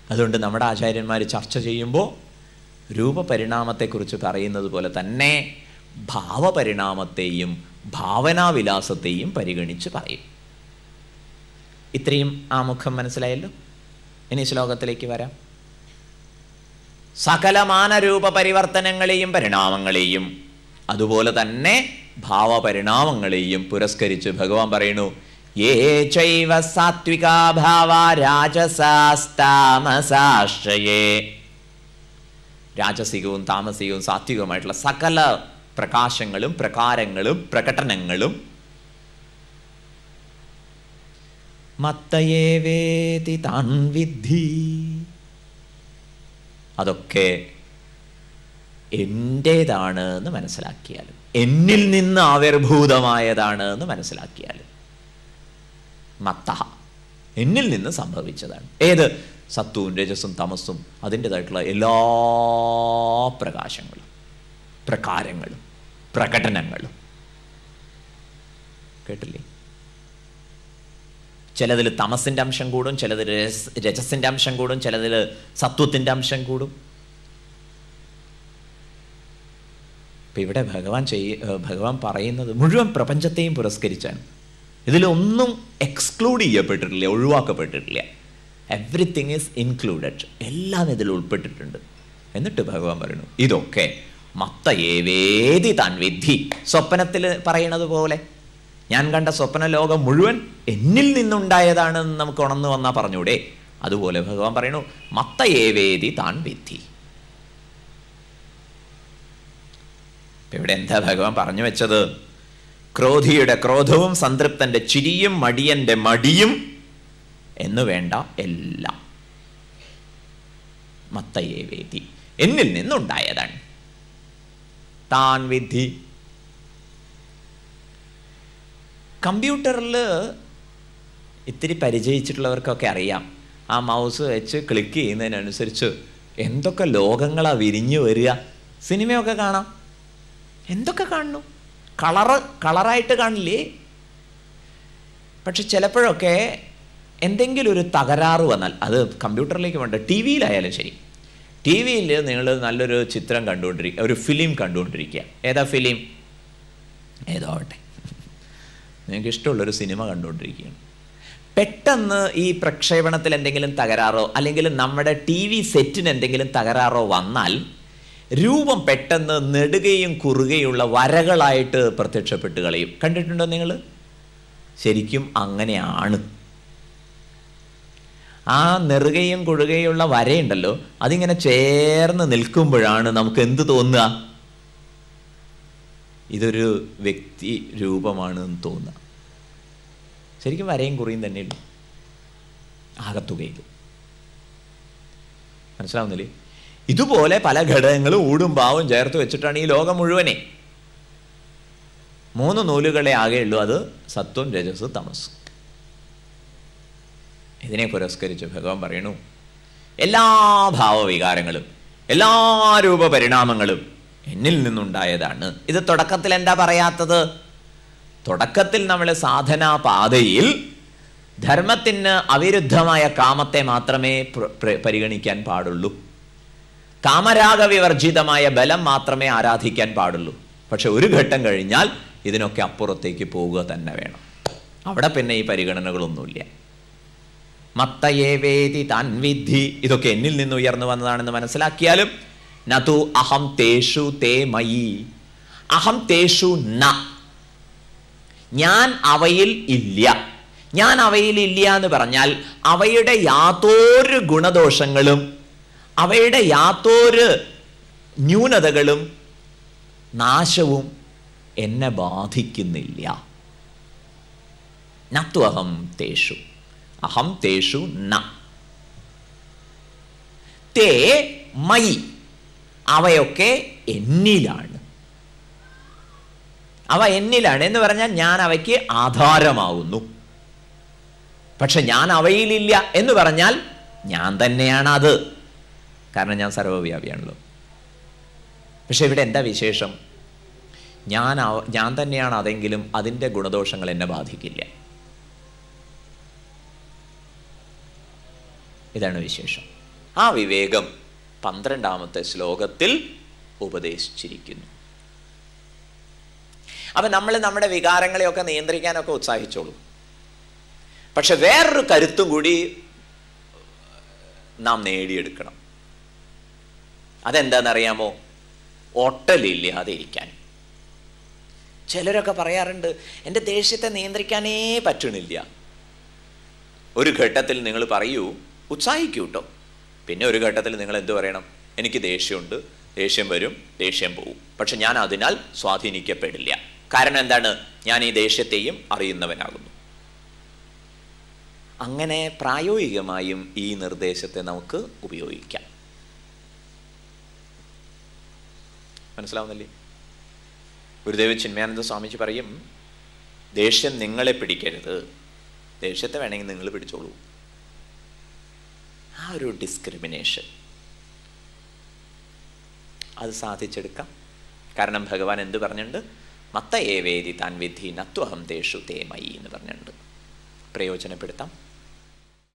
അതുകൊണ്ട് നമ്മുടെ ആചാര്യന്മാർ ചർച്ച ചെയ്യുമ്പോൾ രൂപപരിണാമത്തെക്കുറിച്ച് പറയുന്നത് പോലെ തന്നെ ഭാവപരിണാമത്തെയും ഭാവനാവിലാസത്തെയും പരിഗണിച്ച് പറയും ഇത്രയും ആമുഖം മനസ്സിലായല്ലോ ഇനി ശ്ലോകത്തിലേക്ക് വരാം സകലമാന രൂപ പരിവർത്തനങ്ങളെയും പരിണാമങ്ങളെയും അതുപോലെ തന്നെ ഭാവപരിണാമങ്ങളെയും പുരസ്കരിച്ച് ഭഗവാൻ പറയുന്നു യേ ചൈവ സാത്വികാ ഭാവ രാജസാസ്താമസാശ്രയേ രാജസികവും താമസികവും സാത്വികവുമായിട്ടുള്ള സകല പ്രകാശങ്ങളും പ്രകാരങ്ങളും പ്രകടനങ്ങളും മത്തയേ വേതി താൻ വിദ്ധി അതൊക്കെ എൻ്റേതാണ് എന്ന് മനസ്സിലാക്കിയാലും എന്നിൽ നിന്ന് ആവിർഭൂതമായതാണ് എന്ന് മനസ്സിലാക്കിയാലും മത്ത എന്നിൽ നിന്ന് സംഭവിച്ചതാണ് ഏത് സത്വവും രജസും തമസും അതിൻ്റെതായിട്ടുള്ള എല്ലാ പ്രകാശങ്ങളും പ്രകാരങ്ങളും പ്രകടനങ്ങളും കേട്ടില്ലേ ചിലതിൽ തമസിൻ്റെ അംശം കൂടും ചിലതിൽ രജസ് രജസിൻ്റെ അംശം കൂടും ചിലതിൽ സത്വത്തിൻ്റെ അംശം കൂടും ഇപ്പം ഇവിടെ ഭഗവാൻ ചെയ്യ ഏഹ് ഭഗവാൻ പറയുന്നത് മുഴുവൻ പ്രപഞ്ചത്തെയും പുരസ്കരിച്ചാണ് ഇതിലൊന്നും എക്സ്ക്ലൂഡ് ചെയ്യപ്പെട്ടിട്ടില്ല ഒഴിവാക്കപ്പെട്ടിട്ടില്ല എവ്രിത്തിങ് ഈസ് ഇൻക്ലൂഡഡ് എല്ലാം ഇതിൽ ഉൾപ്പെട്ടിട്ടുണ്ട് എന്നിട്ട് ഭഗവാൻ പറയുന്നു ഇതൊക്കെ മത്ത ഏവേദി താൻ വിധി സ്വപ്നത്തിൽ പറയണത് പോലെ ഞാൻ കണ്ട സ്വപ്ന ലോകം മുഴുവൻ എന്നിൽ നിന്നുണ്ടായതാണെന്ന് നമുക്ക് ഉണർന്നു വന്നാൽ പറഞ്ഞൂടെ അതുപോലെ ഭഗവാൻ പറയുന്നു മത്ത ഏവേദി താൻ വിധി ഇപ്പൊ ഇവിടെ എന്താ ഭഗവാൻ പറഞ്ഞു വെച്ചത് ക്രോധിയുടെ ക്രോധവും സംതൃപ്തന്റെ ചിരിയും മടിയന്റെ മടിയും എന്ന് വേണ്ട എല്ലാം മത്തയേ വേദി എന്നിൽ നിന്നുണ്ടായതാണ് താൻ വിധി കമ്പ്യൂട്ടറിൽ ഇത്തിരി പരിചയിച്ചിട്ടുള്ളവർക്കൊക്കെ അറിയാം ആ മൗസ് വെച്ച് ക്ലിക്ക് ചെയ്യുന്നതിനനുസരിച്ച് എന്തൊക്കെ ലോകങ്ങളാ വിരിഞ്ഞു വരിക സിനിമയൊക്കെ കാണാം എന്തൊക്കെ കാണുന്നു കളറ് കളറായിട്ട് കാണില്ലേ പക്ഷെ ചിലപ്പോഴൊക്കെ എന്തെങ്കിലും ഒരു തകരാറ് വന്നാൽ അത് കമ്പ്യൂട്ടറിലേക്ക് വേണ്ട ടി വിയിലായാലും ശരി ടി വിയിൽ നിങ്ങൾ നല്ലൊരു ചിത്രം കണ്ടുകൊണ്ടിരിക്കുക ഒരു ഫിലിം കണ്ടുകൊണ്ടിരിക്കുക ഏതാ ഫിലിം ഏതോ ആവട്ടെ നിങ്ങൾക്ക് ഇഷ്ടമുള്ളൊരു സിനിമ കണ്ടുകൊണ്ടിരിക്കുകയാണ് പെട്ടെന്ന് ഈ പ്രക്ഷേപണത്തിൽ എന്തെങ്കിലും തകരാറോ അല്ലെങ്കിൽ നമ്മുടെ ടി വി സെറ്റിന് എന്തെങ്കിലും തകരാറോ വന്നാൽ രൂപം പെട്ടെന്ന് നെടുകയും കുറുകയുള്ള വരകളായിട്ട് പ്രത്യക്ഷപ്പെട്ട് കളയും കണ്ടിട്ടുണ്ടോ നിങ്ങൾ ശരിക്കും അങ്ങനെയാണ് ആ നെറുകയും കുഴുകയുള്ള വരയുണ്ടല്ലോ അതിങ്ങനെ ചേർന്ന് നിൽക്കുമ്പോഴാണ് നമുക്ക് എന്ത് തോന്നുക ഇതൊരു വ്യക്തി രൂപമാണ് എന്ന് തോന്നുക ശരിക്കും വരയും കുറിയും തന്നെയുള്ളൂ ആകത്തുകയിൽ മനസ്സിലാവുന്നില്ലേ ഇതുപോലെ പല ഘടകങ്ങളും ഊടും പാവും ചേർത്ത് വെച്ചിട്ടാണ് ഈ ലോകം മുഴുവനെ മൂന്ന് നൂലുകളെ ആകെയുള്ളൂ അത് സത്വം രജസ് തമസ് ഇതിനെ പുരസ്കരിച്ച് ഭഗവാൻ പറയണു എല്ലാ ഭാവവികാരങ്ങളും എല്ലാ രൂപപരിണാമങ്ങളും എന്നിൽ നിന്നുണ്ടായതാണ് ഇത് തുടക്കത്തിൽ എന്താ പറയാത്തത് തുടക്കത്തിൽ നമ്മൾ സാധനാ പാതയിൽ ധർമ്മത്തിന് അവിരുദ്ധമായ കാമത്തെ മാത്രമേ പ്ര- പ്ര- പരിഗണിക്കാൻ പാടുള്ളൂ കാമരാഗവിവർജിതമായ ബലം മാത്രമേ ആരാധിക്കാൻ പാടുള്ളൂ പക്ഷെ ഒരു ഘട്ടം കഴിഞ്ഞാൽ ഇതിനൊക്കെ അപ്പുറത്തേക്ക് പോവുക തന്നെ വേണം അവിടെ പിന്നെ ഈ പരിഗണനകളൊന്നുമില്ല മത്തയേ വേദി താൻ വിദ്ധി ഇതൊക്കെ എന്നിൽ നിന്ന് ഉയർന്നു വന്നതാണെന്ന് മനസ്സിലാക്കിയാലും നതു അഹം തേഷു തേ മയി അഹം തേഷു ന ഞാൻ അവയിൽ ഇല്ല ഞാൻ അവയിൽ ഇല്ല എന്ന് പറഞ്ഞാൽ അവയുടെ യാതൊരു ഗുണദോഷങ്ങളും അവയുടെ യാതൊരു ന്യൂനതകളും നാശവും എന്നെ ബാധിക്കുന്നില്ല നത്തു അഹം തേഷു അഹം തേഷു ന തേ മയി അവയൊക്കെ എന്നിലാണ് അവ എന്നിലാണ് എന്ന് പറഞ്ഞാൽ ഞാൻ അവയ്ക്ക് ആധാരമാവുന്നു പക്ഷെ ഞാൻ അവയിലില്ല എന്ന് പറഞ്ഞാൽ ഞാൻ തന്നെയാണ് അത് കാരണം ഞാൻ സർവ്വവ്യാപിയാണല്ലോ പക്ഷെ ഇവിടെ എന്താ വിശേഷം ഞാൻ അവ- ഞാൻ തന്നെയാണ് അതെങ്കിലും അതിൻ്റെ ഗുണദോഷങ്ങൾ എന്നെ ബാധിക്കില്ല ഇതാണ് വിശേഷം ആ വിവേകം പന്ത്രണ്ടാമത്തെ ശ്ലോകത്തിൽ ഉപദേശിച്ചിരിക്കുന്നു അപ്പം നമ്മൾ നമ്മുടെ വികാരങ്ങളെയൊക്കെ നിയന്ത്രിക്കാനൊക്കെ ഉത്സാഹിച്ചോളൂ പക്ഷെ വേറൊരു കരുത്തും കൂടി നാം നേടിയെടുക്കണം അതെന്താണെന്നറിയാമോ ഒട്ടലില്ലാതെ ഇരിക്കാൻ ചിലരൊക്കെ പറയാറുണ്ട് എൻ്റെ ദേഷ്യത്തെ നിയന്ത്രിക്കാനേ പറ്റണില്ല ഒരു ഘട്ടത്തിൽ നിങ്ങൾ പറയൂ ഉത്സാഹിക്കൂ കേട്ടോ പിന്നെ ഒരു ഘട്ടത്തിൽ നിങ്ങൾ എന്ത് പറയണം എനിക്ക് ദേഷ്യമുണ്ട് ദേഷ്യം വരും ദേഷ്യം പോവും പക്ഷെ ഞാൻ അതിനാൽ സ്വാധീനിക്കപ്പെടില്ല കാരണം എന്താണ് ഞാൻ ഈ ദേഷ്യത്തെയും അറിയുന്നവനാകുന്നു അങ്ങനെ പ്രായോഗികമായും ഈ നിർദ്ദേശത്തെ നമുക്ക് ഉപയോഗിക്കാം മനസ്സിലാവുന്നില്ലേ ഗുരുദേവ ചിന്മയാനന്ദ സ്വാമിജി പറയും ദേഷ്യം നിങ്ങളെ പിടിക്കരുത് ദേഷ്യത്തെ വേണമെങ്കിൽ നിങ്ങൾ പിടിച്ചോളൂ ആ ഒരു ഡിസ്ക്രിമിനേഷൻ അത് സാധിച്ചെടുക്കാം കാരണം ഭഗവാൻ എന്ത് പറഞ്ഞിട്ടുണ്ട് മത്ത ഏവേദി താൻ വിധി നത്വഹം തേഷു തേ മയി എന്ന് പറഞ്ഞിട്ടുണ്ട് പ്രയോജനപ്പെടുത്താം